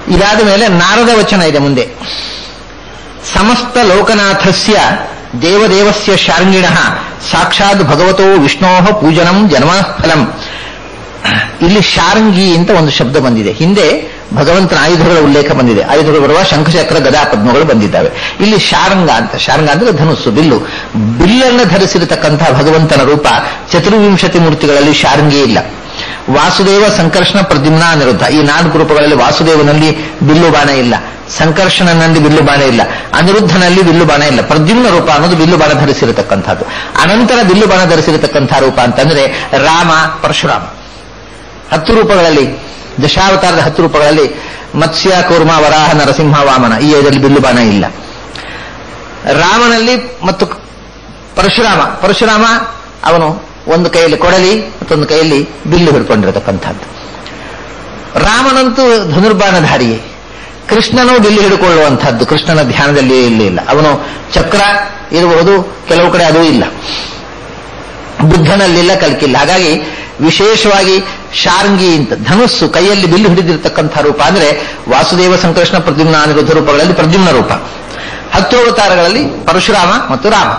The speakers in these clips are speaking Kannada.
ಇದಾದ ಮೇಲೆ ನಾರದ ವಚನ ಇದೆ ಮುಂದೆ ಸಮಸ್ತ ಲೋಕನಾಥಸ್ಯ ದೇವದೇವಸ್ಯ ಶಾರ್ಂಗಿಣ ಸಾಕ್ಷಾತ್ ಭಗವತೋ ವಿಷ್ಣೋ ಪೂಜನಂ ಜನ್ಮಫಲಂ ಇಲ್ಲಿ ಶಾರಂಗಿ ಅಂತ ಒಂದು ಶಬ್ದ ಬಂದಿದೆ ಹಿಂದೆ ಭಗವಂತನ ಆಯುಧಗಳ ಉಲ್ಲೇಖ ಬಂದಿದೆ ಆಯುಧಗಳು ಬರುವ ಶಂಖಚಕ್ರ ಗದಾ ಪದ್ಮಗಳು ಬಂದಿದ್ದಾವೆ ಇಲ್ಲಿ ಶಾರಂಗ ಅಂತ ಶಾರಂಗ ಅಂದ್ರೆ ಧನುಸ್ಸು ಬಿಲ್ಲು ಬಿಲ್ಲನ್ನು ಧರಿಸಿರತಕ್ಕಂತಹ ಭಗವಂತನ ರೂಪ ಚತುರ್ವಿಂಶತಿ ಮೂರ್ತಿಗಳಲ್ಲಿ ಶಾರಂಗಿ ಇಲ್ಲ ವಾಸುದೇವ ಸಂಕರ್ಷಣ ಪ್ರದ್ಯುಮ್ನ ಅನಿರುದ್ಧ ಈ ನಾಲ್ಕು ರೂಪಗಳಲ್ಲಿ ವಾಸುದೇವನಲ್ಲಿ ಬಿಲ್ಲು ಬಾಣ ಇಲ್ಲ ಸಂಕರ್ಷಣನಲ್ಲಿ ಬಿಲ್ಲು ಬಾಣ ಇಲ್ಲ ಅನಿರುದ್ಧನಲ್ಲಿ ಬಿಲ್ಲು ಬಾಣ ಇಲ್ಲ ಪ್ರದ್ಯುಮ್ನ ರೂಪ ಅನ್ನೋದು ಬಿಲ್ಲು ಬಾಣ ಧರಿಸಿರತಕ್ಕಂಥದ್ದು ಅನಂತರ ಬಿಲ್ಲು ಬಾಣ ಧರಿಸಿರತಕ್ಕಂಥ ರೂಪ ಅಂತಂದ್ರೆ ರಾಮ ಪರಶುರಾಮ ಹತ್ತು ರೂಪಗಳಲ್ಲಿ ದಶಾವತಾರದ ಹತ್ತು ರೂಪಗಳಲ್ಲಿ ಮತ್ಸ್ಯ ಕೂರ್ಮ ವರಾಹ ನರಸಿಂಹ ವಾಮನ ಈ ಐದಲ್ಲಿ ಬಿಲ್ಲು ಬಾಣ ಇಲ್ಲ ರಾಮನಲ್ಲಿ ಮತ್ತು ಪರಶುರಾಮ ಪರಶುರಾಮ ಅವನು ಒಂದು ಕೈಯಲ್ಲಿ ಕೊಡಲಿ ಮತ್ತೊಂದು ಕೈಯಲ್ಲಿ ಬಿಲ್ಲು ಹಿಡ್ಕೊಂಡಿರತಕ್ಕಂಥದ್ದು ರಾಮನಂತೂ ಧನುರ್ಬಾಣಧಾರಿಯೇ ಕೃಷ್ಣನೂ ಬಿಲ್ಲು ಹಿಡ್ಕೊಳ್ಳುವಂಥದ್ದು ಕೃಷ್ಣನ ಧ್ಯಾನದಲ್ಲಿ ಇಲ್ಲಿ ಇಲ್ಲ ಅವನು ಚಕ್ರ ಇರಬಹುದು ಕೆಲವು ಕಡೆ ಅದೂ ಇಲ್ಲ ಬುದ್ಧನಲ್ಲಿಲ್ಲ ಕಲ್ಕಿಲ್ಲ ಹಾಗಾಗಿ ವಿಶೇಷವಾಗಿ ಶಾರ್ಂಗಿ ಅಂತ ಧನುಸ್ಸು ಕೈಯಲ್ಲಿ ಬಿಲ್ಲು ಹಿಡಿದಿರತಕ್ಕಂಥ ರೂಪ ಅಂದ್ರೆ ವಾಸುದೇವ ಸಂಕೃಷ್ಣ ಪ್ರದ್ಯುಮ್ನ ಅನಿರುದ್ಧ ರೂಪಗಳಲ್ಲಿ ಪ್ರದ್ಯುಮ್ನ ರೂಪ ಹತ್ತು ಅವತಾರಗಳಲ್ಲಿ ಪರಶುರಾಮ ಮತ್ತು ರಾಮ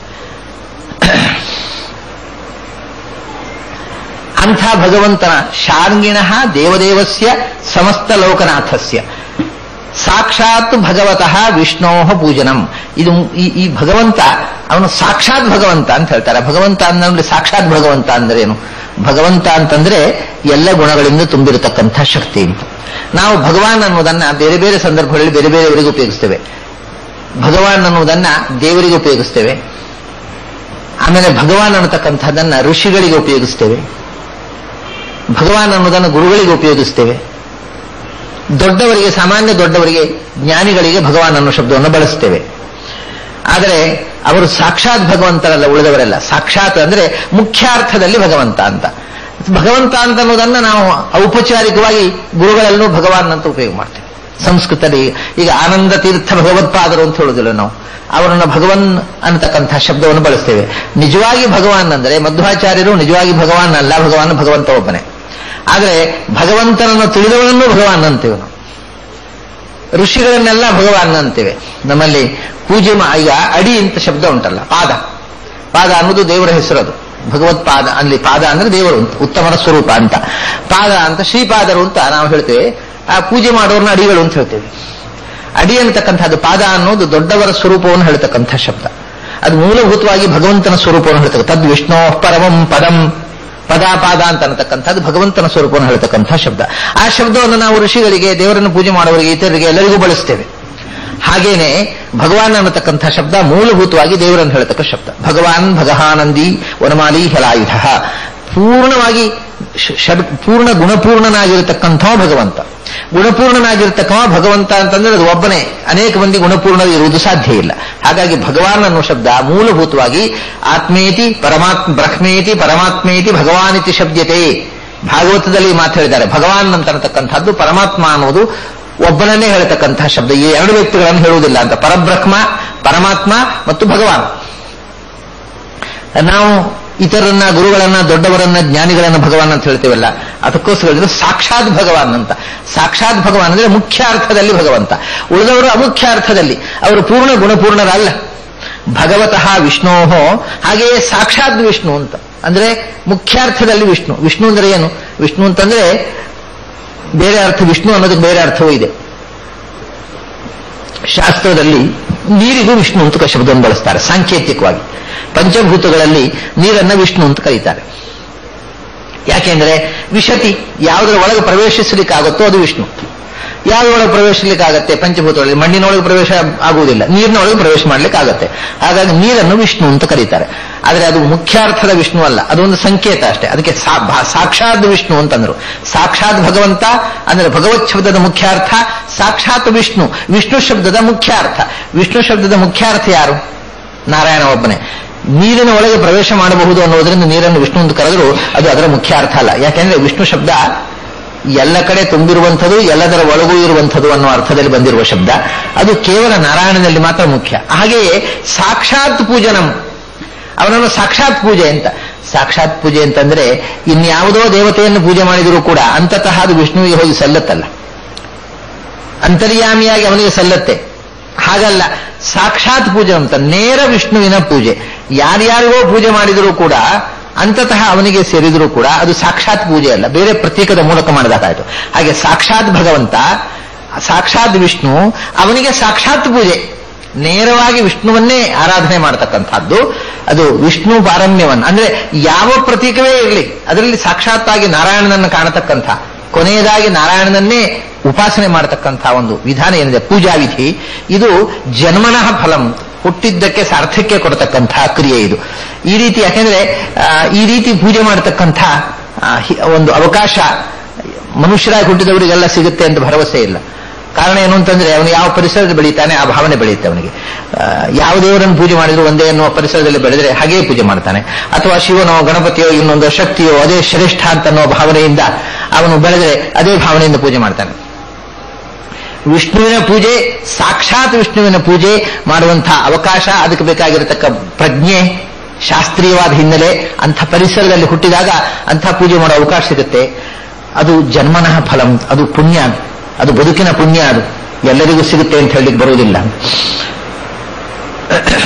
ಅಂಥ ಭಗವಂತನ ಶಾರ್ಂಗಿಣ ದೇವದೇವಸ್ಯ ಸಮಸ್ತ ಲೋಕನಾಥಸ್ಯ ಸಾಕ್ಷಾತ್ ಭಗವತಃ ವಿಷ್ಣೋ ಪೂಜನಂ ಇದು ಈ ಈ ಭಗವಂತ ಅವನು ಸಾಕ್ಷಾತ್ ಭಗವಂತ ಅಂತ ಹೇಳ್ತಾರೆ ಭಗವಂತ ಅಂದ್ರೆ ಸಾಕ್ಷಾತ್ ಭಗವಂತ ಅಂದ್ರೆ ಏನು ಭಗವಂತ ಅಂತಂದ್ರೆ ಎಲ್ಲ ಗುಣಗಳಿಂದ ತುಂಬಿರತಕ್ಕಂಥ ಶಕ್ತಿ ಅಂತ ನಾವು ಭಗವಾನ್ ಅನ್ನೋದನ್ನ ಬೇರೆ ಬೇರೆ ಸಂದರ್ಭಗಳಲ್ಲಿ ಬೇರೆ ಬೇರೆಯವರಿಗೆ ಉಪಯೋಗಿಸ್ತೇವೆ ಭಗವಾನ್ ಅನ್ನೋದನ್ನ ದೇವರಿಗೆ ಉಪಯೋಗಿಸ್ತೇವೆ ಆಮೇಲೆ ಭಗವಾನ್ ಅನ್ನತಕ್ಕಂಥದ್ದನ್ನ ಋಷಿಗಳಿಗೆ ಉಪಯೋಗಿಸ್ತೇವೆ ಭಗವಾನ್ ಅನ್ನೋದನ್ನು ಗುರುಗಳಿಗೆ ಉಪಯೋಗಿಸ್ತೇವೆ ದೊಡ್ಡವರಿಗೆ ಸಾಮಾನ್ಯ ದೊಡ್ಡವರಿಗೆ ಜ್ಞಾನಿಗಳಿಗೆ ಭಗವಾನ್ ಅನ್ನೋ ಶಬ್ದವನ್ನು ಬಳಸ್ತೇವೆ ಆದರೆ ಅವರು ಸಾಕ್ಷಾತ್ ಭಗವಂತರಲ್ಲ ಉಳಿದವರೆಲ್ಲ ಸಾಕ್ಷಾತ್ ಅಂದ್ರೆ ಮುಖ್ಯಾರ್ಥದಲ್ಲಿ ಭಗವಂತ ಅಂತ ಭಗವಂತ ಅಂತ ಅನ್ನೋದನ್ನ ನಾವು ಔಪಚಾರಿಕವಾಗಿ ಗುರುಗಳಲ್ಲೂ ಭಗವಾನ್ ಅಂತ ಉಪಯೋಗ ಮಾಡ್ತೇವೆ ಸಂಸ್ಕೃತದಲ್ಲಿ ಈಗ ಆನಂದ ತೀರ್ಥ ಭಗವತ್ಪಾದರು ಅಂತ ಹೇಳುದಿಲ್ಲ ನಾವು ಅವರನ್ನು ಭಗವನ್ ಅನ್ನತಕ್ಕಂಥ ಶಬ್ದವನ್ನು ಬಳಸ್ತೇವೆ ನಿಜವಾಗಿ ಭಗವಾನ್ ಅಂದ್ರೆ ಮಧ್ವಾಚಾರ್ಯರು ನಿಜವಾಗಿ ಭಗವಾನ್ ಅಲ್ಲ ಭಗವಾನ್ ಭಗವಂತ ಒಬ್ಬನೇ ಆದರೆ ಭಗವಂತನನ್ನು ತಿಳಿದವನನ್ನು ಭಗವಾನ್ ಅಂತೇವೆ ನಾವು ಋಷಿಗಳನ್ನೆಲ್ಲ ಭಗವಾನ್ ಅಂತೇವೆ ನಮ್ಮಲ್ಲಿ ಪೂಜೆ ಮಾ ಈಗ ಅಡಿ ಅಂತ ಶಬ್ದ ಉಂಟಲ್ಲ ಪಾದ ಪಾದ ಅನ್ನೋದು ದೇವರ ಹೆಸರು ಅದು ಭಗವತ್ ಪಾದ ಅಲ್ಲಿ ಪಾದ ಅಂದ್ರೆ ದೇವರು ಅಂತ ಉತ್ತಮರ ಸ್ವರೂಪ ಅಂತ ಪಾದ ಅಂತ ಶ್ರೀಪಾದರು ಅಂತ ನಾವು ಹೇಳ್ತೇವೆ ಆ ಪೂಜೆ ಮಾಡೋರ್ನ ಅಡಿಗಳು ಅಂತ ಹೇಳ್ತೇವೆ ಅಡಿ ಅಂತಕ್ಕಂಥದ್ದು ಪಾದ ಅನ್ನೋದು ದೊಡ್ಡವರ ಸ್ವರೂಪವನ್ನು ಹೇಳ್ತಕ್ಕಂಥ ಶಬ್ದ ಅದು ಮೂಲಭೂತವಾಗಿ ಭಗವಂತನ ಸ್ವರೂಪವನ್ನು ಹೇಳ್ತಕ್ಕ ತದ್ ವಿಷ್ಣು ಪರಮಂ ಪದಂ ಪದ ಪಾದ ಅಂತ ಅನ್ನತಕ್ಕಂಥದ್ದು ಭಗವಂತನ ಸ್ವರೂಪವನ್ನು ಹೇಳ್ತಕ್ಕಂಥ ಶಬ್ದ ಆ ಶಬ್ದವನ್ನು ನಾವು ಋಷಿಗಳಿಗೆ ದೇವರನ್ನು ಪೂಜೆ ಮಾಡುವವರಿಗೆ ಇತರರಿಗೆ ಎಲ್ಲರಿಗೂ ಬಳಸ್ತೇವೆ ಹಾಗೇನೆ ಭಗವಾನ್ ಅನ್ನತಕ್ಕಂಥ ಶಬ್ದ ಮೂಲಭೂತವಾಗಿ ದೇವರನ್ನು ಹೇಳತಕ್ಕ ಶಬ್ದ ಭಗವಾನ್ ಭಗಹಾನಂದಿ ವನಮಾಲಿ ಹಲಾಯುಧ ಪೂರ್ಣವಾಗಿ ಷಡ್ ಪೂರ್ಣ ಗುಣಪೂರ್ಣನಾಗಿರತಕ್ಕಂಥ ಭಗವಂತ ಗುಣಪೂರ್ಣನಾಗಿರ್ತಕ್ಕವ ಭಗವಂತ ಅಂತಂದ್ರೆ ಅದು ಒಬ್ಬನೇ ಅನೇಕ ಮಂದಿ ಗುಣಪೂರ್ಣ ಇರುವುದು ಸಾಧ್ಯ ಇಲ್ಲ ಹಾಗಾಗಿ ಭಗವಾನ್ ಅನ್ನೋ ಶಬ್ದ ಮೂಲಭೂತವಾಗಿ ಆತ್ಮೇತಿ ಪರಮಾತ್ಮ ಬ್ರಹ್ಮೇತಿ ಪರಮಾತ್ಮೇತಿ ಭಗವಾನಿತಿ ಶಬ್ದತೆ ಭಾಗವತದಲ್ಲಿ ಮಾತು ಹೇಳಿದ್ದಾರೆ ಭಗವಾನ್ ಅಂತ ಅನ್ನತಕ್ಕಂಥದ್ದು ಪರಮಾತ್ಮ ಅನ್ನೋದು ಒಬ್ಬನನ್ನೇ ಹೇಳ್ತಕ್ಕಂತಹ ಶಬ್ದ ಈ ಎರಡು ವ್ಯಕ್ತಿಗಳನ್ನು ಹೇಳುವುದಿಲ್ಲ ಅಂತ ಪರಬ್ರಹ್ಮ ಪರಮಾತ್ಮ ಮತ್ತು ಭಗವಾನ್ ನಾವು ಇತರನ್ನ ಗುರುಗಳನ್ನ ದೊಡ್ಡವರನ್ನ ಜ್ಞಾನಿಗಳನ್ನ ಭಗವಾನ್ ಅಂತ ಹೇಳ್ತೇವಲ್ಲ ಅದಕ್ಕೋಸ್ಕರ ಹೇಳಿದ್ರು ಸಾಕ್ಷಾತ್ ಭಗವಾನ್ ಅಂತ ಸಾಕ್ಷಾತ್ ಭಗವಾನ್ ಅಂದ್ರೆ ಮುಖ್ಯ ಅರ್ಥದಲ್ಲಿ ಭಗವಂತ ಉಳಿದವರು ಅಮುಖ್ಯ ಅರ್ಥದಲ್ಲಿ ಅವರು ಪೂರ್ಣ ಗುಣಪೂರ್ಣರಲ್ಲ ಭಗವತಃ ವಿಷ್ಣೋಹೋ ಹಾಗೆಯೇ ಸಾಕ್ಷಾತ್ ವಿಷ್ಣು ಅಂತ ಅಂದ್ರೆ ಮುಖ್ಯಾರ್ಥದಲ್ಲಿ ವಿಷ್ಣು ವಿಷ್ಣು ಅಂದ್ರೆ ಏನು ವಿಷ್ಣು ಅಂತಂದ್ರೆ ಬೇರೆ ಅರ್ಥ ವಿಷ್ಣು ಅನ್ನೋದಕ್ಕೆ ಬೇರೆ ಅರ್ಥವೂ ಇದೆ ಶಾಸ್ತ್ರದಲ್ಲಿ ನೀರಿಗೂ ವಿಷ್ಣು ಅಂತ ಶಬ್ದವನ್ನು ಬಳಸ್ತಾರೆ ಸಾಂಕೇತಿಕವಾಗಿ ಪಂಚಭೂತಗಳಲ್ಲಿ ನೀರನ್ನ ವಿಷ್ಣು ಅಂತ ಕರೀತಾರೆ ಯಾಕೆಂದ್ರೆ ವಿಶತಿ ಯಾವುದರ ಒಳಗೆ ಪ್ರವೇಶಿಸಲಿಕ್ಕಾಗುತ್ತೋ ಅದು ವಿಷ್ಣು ಯಾವುದರೊಳಗೆ ಪ್ರವೇಶಿಸಲಿಕ್ಕಾಗತ್ತೆ ಪಂಚಭೂತಗಳಲ್ಲಿ ಮಣ್ಣಿನೊಳಗೆ ಪ್ರವೇಶ ಆಗುವುದಿಲ್ಲ ನೀರಿನೊಳಗೆ ಪ್ರವೇಶ ಮಾಡ್ಲಿಕ್ಕಾಗತ್ತೆ ಹಾಗಾಗಿ ನೀರನ್ನು ವಿಷ್ಣು ಅಂತ ಕರೀತಾರೆ ಆದರೆ ಅದು ಮುಖ್ಯಾರ್ಥದ ವಿಷ್ಣು ಅಲ್ಲ ಅದೊಂದು ಸಂಕೇತ ಅಷ್ಟೇ ಅದಕ್ಕೆ ಸಾಕ್ಷಾತ್ ವಿಷ್ಣು ಅಂತಂದ್ರು ಸಾಕ್ಷಾತ್ ಭಗವಂತ ಅಂದ್ರೆ ಭಗವತ್ ಶಬ್ದದ ಮುಖ್ಯಾರ್ಥ ಸಾಕ್ಷಾತ್ ವಿಷ್ಣು ವಿಷ್ಣು ಶಬ್ದದ ಮುಖ್ಯಾರ್ಥ ವಿಷ್ಣು ಶಬ್ದದ ಮುಖ್ಯಾರ್ಥ ಯಾರು ನಾರಾಯಣ ಒಬ್ಬನೇ ನೀರಿನ ಒಳಗೆ ಪ್ರವೇಶ ಮಾಡಬಹುದು ಅನ್ನೋದರಿಂದ ನೀರನ್ನು ವಿಷ್ಣು ಅಂತ ಕರೆದರೂ ಅದು ಅದರ ಮುಖ್ಯ ಅರ್ಥ ಅಲ್ಲ ಯಾಕೆಂದ್ರೆ ವಿಷ್ಣು ಶಬ್ದ ಎಲ್ಲ ಕಡೆ ತುಂಬಿರುವಂಥದ್ದು ಎಲ್ಲದರ ಒಳಗೂ ಇರುವಂಥದ್ದು ಅನ್ನೋ ಅರ್ಥದಲ್ಲಿ ಬಂದಿರುವ ಶಬ್ದ ಅದು ಕೇವಲ ನಾರಾಯಣನಲ್ಲಿ ಮಾತ್ರ ಮುಖ್ಯ ಹಾಗೆಯೇ ಸಾಕ್ಷಾತ್ ಪೂಜನಂ ಅವನನ್ನು ಸಾಕ್ಷಾತ್ ಪೂಜೆ ಅಂತ ಸಾಕ್ಷಾತ್ ಪೂಜೆ ಅಂತಂದ್ರೆ ಇನ್ಯಾವುದೋ ದೇವತೆಯನ್ನು ಪೂಜೆ ಮಾಡಿದರೂ ಕೂಡ ಅಂತತಃ ಅದು ವಿಷ್ಣುವಿಗೆ ಹೋಗಿ ಸಲ್ಲತ್ತಲ್ಲ ಅಂತರ್ಯಾಮಿಯಾಗಿ ಅವನಿಗೆ ಸಲ್ಲತ್ತೆ ಹಾಗಲ್ಲ ಸಾಕ್ಷಾತ್ ಪೂಜೆ ಅಂತ ನೇರ ವಿಷ್ಣುವಿನ ಪೂಜೆ ಯಾರ್ಯಾರಿಗೋ ಪೂಜೆ ಮಾಡಿದರೂ ಕೂಡ ಅಂತತಃ ಅವನಿಗೆ ಸೇರಿದರೂ ಕೂಡ ಅದು ಸಾಕ್ಷಾತ್ ಪೂಜೆ ಅಲ್ಲ ಬೇರೆ ಪ್ರತೀಕದ ಮೂಲಕ ಮಾಡಿದಾಗಾಯ್ತು ಹಾಗೆ ಸಾಕ್ಷಾತ್ ಭಗವಂತ ಸಾಕ್ಷಾತ್ ವಿಷ್ಣು ಅವನಿಗೆ ಸಾಕ್ಷಾತ್ ಪೂಜೆ ನೇರವಾಗಿ ವಿಷ್ಣುವನ್ನೇ ಆರಾಧನೆ ಮಾಡತಕ್ಕಂಥದ್ದು ಅದು ವಿಷ್ಣು ಪಾರಮ್ಯವನ್ ಅಂದ್ರೆ ಯಾವ ಪ್ರತೀಕವೇ ಇರಲಿ ಅದರಲ್ಲಿ ಸಾಕ್ಷಾತ್ತಾಗಿ ನಾರಾಯಣನನ್ನು ಕಾಣತಕ್ಕಂಥ ಕೊನೆಯದಾಗಿ ನಾರಾಯಣನನ್ನೇ ಉಪಾಸನೆ ಮಾಡತಕ್ಕಂಥ ಒಂದು ವಿಧಾನ ಏನಿದೆ ಪೂಜಾ ವಿಧಿ ಇದು ಜನ್ಮನಃ ಫಲಂ ಹುಟ್ಟಿದ್ದಕ್ಕೆ ಸಾರ್ಥಕ್ಯ ಕೊಡತಕ್ಕಂಥ ಕ್ರಿಯೆ ಇದು ಈ ರೀತಿ ಯಾಕೆಂದ್ರೆ ಆ, ಈ ರೀತಿ ಪೂಜೆ ಮಾಡತಕ್ಕಂಥ ಆ, ಹಿ- ಒಂದು ಅವಕಾಶ ಮನುಷ್ಯರಾಗಿ ಹುಟ್ಟಿದವರಿಗೆಲ್ಲ ಸಿಗುತ್ತೆ ಅಂತ ಭರವಸೆ ಇಲ್ಲ ಕಾರಣ ಏನು ಅಂತಂದ್ರೆ ಅವನು ಯಾವ ಪರಿಸರದಲ್ಲಿ ಬೆಳೀತಾನೆ ಆ ಭಾವನೆ ಬೆಳೆಯುತ್ತೆ ಅವನಿಗೆ ಆ, ಯಾವ ದೇವರನ್ನು ಪೂಜೆ ಮಾಡಿದ್ರು ಒಂದೇ ಅನ್ನುವ ಪರಿಸರದಲ್ಲಿ ಬೆಳೆದ್ರೆ ಹಾಗೇ ಪೂಜೆ ಮಾಡ್ತಾನೆ ಅಥವಾ ಶಿವನೋ ಗಣಪತಿಯೋ ಇನ್ನೊಂದು ಶಕ್ತಿಯೋ ಅದೇ ಶ್ರೇಷ್ಠ ಅಂತ ಅನ್ನೋ ಭಾವನೆಯಿಂದ ಅವನು ಬೆಳೆದ್ರೆ ಅದೇ ಭಾವನೆಯಿಂದ ಪೂಜೆ ಮಾಡ್ತಾನೆ ವಿಷ್ಣುವಿನ ಪೂಜೆ ಸಾಕ್ಷಾತ್ ವಿಷ್ಣುವಿನ ಪೂಜೆ ಮಾಡುವಂತಹ ಅವಕಾಶ ಅದಕ್ಕೆ ಬೇಕಾಗಿರತಕ್ಕ ಪ್ರಜ್ಞೆ ಶಾಸ್ತ್ರೀಯವಾದ ಹಿನ್ನೆಲೆ ಅಂಥ ಪರಿಸರದಲ್ಲಿ ಹುಟ್ಟಿದಾಗ ಅಂಥ ಪೂಜೆ ಮಾಡೋ ಅವಕಾಶ ಸಿಗುತ್ತೆ ಅದು ಜನ್ಮನಃ ಫಲಂ ಅದು ಪುಣ್ಯ ಅದು. ಅದು ಬದುಕಿನ ಪುಣ್ಯ ಅದು ಎಲ್ಲರಿಗೂ ಸಿಗುತ್ತೆ ಅಂತ ಹೇಳಲಿಕ್ಕೆ ಬರುವುದಿಲ್ಲ